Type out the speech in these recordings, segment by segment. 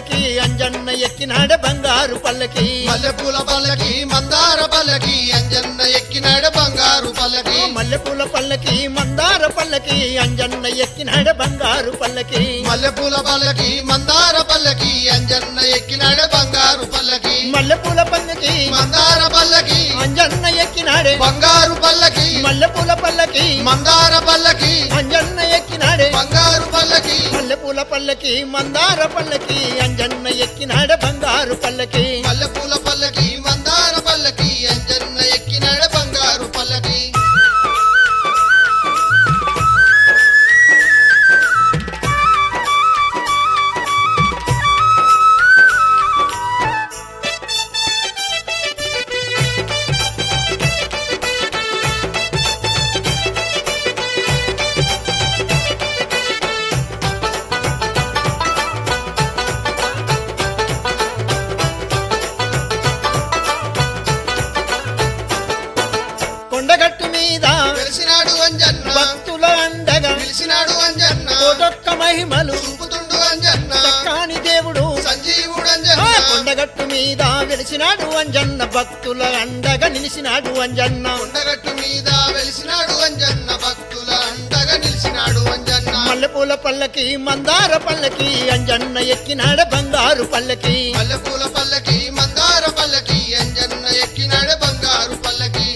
పల్లకి అంజన్న ఎక్కినాడ బంగారు పల్లకి మల్లెపూల పల్లకి మందార పల్లకి అంజన్న ఎక్కినాడ బంగారు పల్లకి మల్లెపూల పల్లకి మందార పల్లకి అంజన్న ఎక్కినాడ బంగారు పల్లకి మల్లెపూల పల్లకి మందార పల్లకి అంజన్న ఎక్కినాడ బంగారు పల్లకి మల్లెపూల పల్లకి మందార పల్లకి అంజన్న ఎక్కినాడే బంగారు పల్లకి మల్లెపూల పల్లకి మందార పల్లకి అంజన్న ఎక్కినాడే బంగారు పల్లకి మల్లెపూల పల్లకి మందార పల్లకి అంజన్న ఎక్కినాడ బంగారు పల్లకి మల్లెపూల పల్లకి మందార పల్లకి అంజన్న ఎక్కినాడ బంగారు పల్లకి కొండగట్టు మీద వెలిసినాడు అంజన్న భక్తుల అండగా పిలిచినాడు అంజన్న కోటొక్క మహిమలు చూపుతుండు అంజన్న కాని దేవుడు సంజీవుడు ఆ అంజన్న కొండగట్టు మీద వెలిసినాడు అంజన్న భక్తుల అండగా నిలిచినాడు అంజన్న కొండగట్టు మీద వెలిసినాడు అంజన్న భక్తుల అండగా నిలిచినాడు అంజన్న మల్లెపూల పల్లకి మందార పల్లకి అంజన్న ఎక్కినాడ బంగారు పల్లకి మల్లెపూల పల్లకి మందార పల్లకి అంజన్న ఎక్కినాడు బంగారు పల్లకి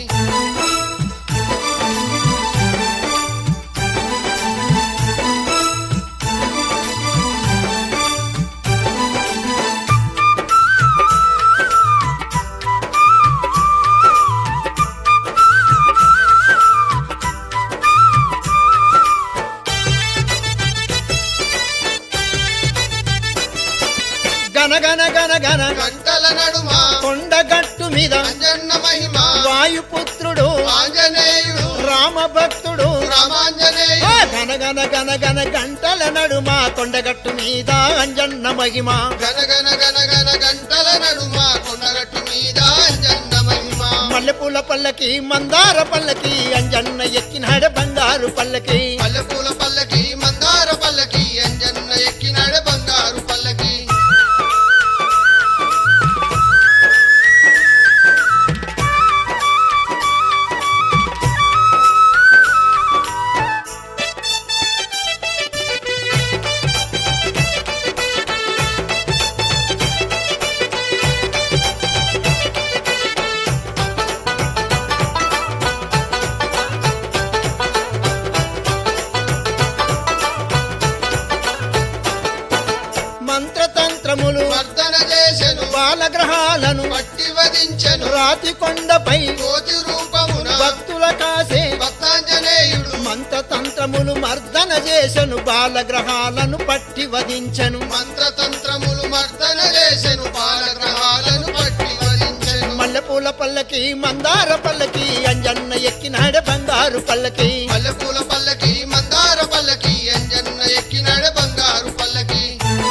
గన గన గన గన గంటల నడుమ కొండగట్టు మీద అంజన్న మహిమ వాయుపుత్రుడు ఆంజనేయుడు రామ భక్తుడు రామాంజనేయుడు ఆ గన గన గన గన గంటల నడుమ కొండగట్టు మీద అంజన్న మహిమ గన గన గన గన గంటల నడుమ కొండగట్టు మీద అంజన్న మహిమ మల్లెపూల పల్లకి మందార పల్లకి అంజన్న ఎక్కినాడ బంగారు పల్లకి మల్లెపూల పల్లకి మందార పల్లకి అంజన్న ఎక్కినాడు బంగారు పల్లకి మంత్రతంత్రములు వర్ధన చేసెను బాలగ్రహాలను పట్టి వధించెను రాతి కొండపై కోతి రూపమున భక్తుల కాసే భక్తాంజనేయుడు మంత్రతంత్రములు మర్దన చేసెను బాలగ్రహాలను పట్టి వధించెను మంత్రతంత్రములు మర్దన చేసెను బాలగ్రహాలను పట్టి వధించెను మల్లెపూల పల్లకి మందార పల్లకి అంజన్న ఎక్కినాడ బంగారు పల్లకి మల్లెపూల పల్లకి మందార పల్లకి అంజన్న ఎక్కినాడు బంగారు పల్లకి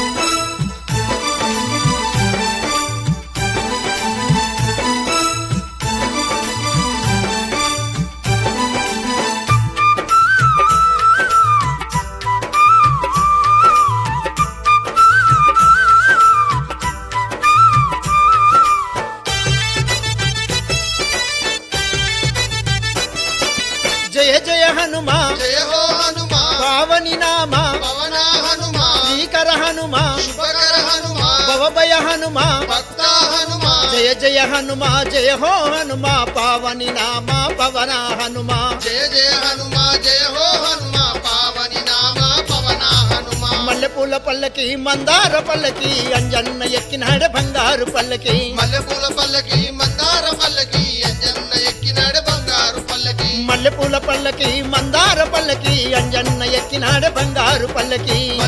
జయ జయ హనుమా జయ హో హనుమా పావని నామ పవన హనుమా శ్రీకర హనుమా శుభకర హనుమా భవభయ హనుమా భక్త హనుమా జయ జయ హనుమా జయ హో హనుమా పావని నామ పవన హనుమా జయ జయ హనుమా జయ హో హనుమా పావని నామ పవన హనుమా మల్లెపూల పల్లకి మందార పల్లకి అంజన్న ఎక్కినాడ బంగారు పల్లకి మల్లెపూల పల్లకి మందార పల్లకి అంజన్న ఎక్కినాడు బంగారు పల్లకి మల్లెపూల పల్లకి మందార పల్లకి అంజన్న ఎక్కినాడ బంగారు పల్లకి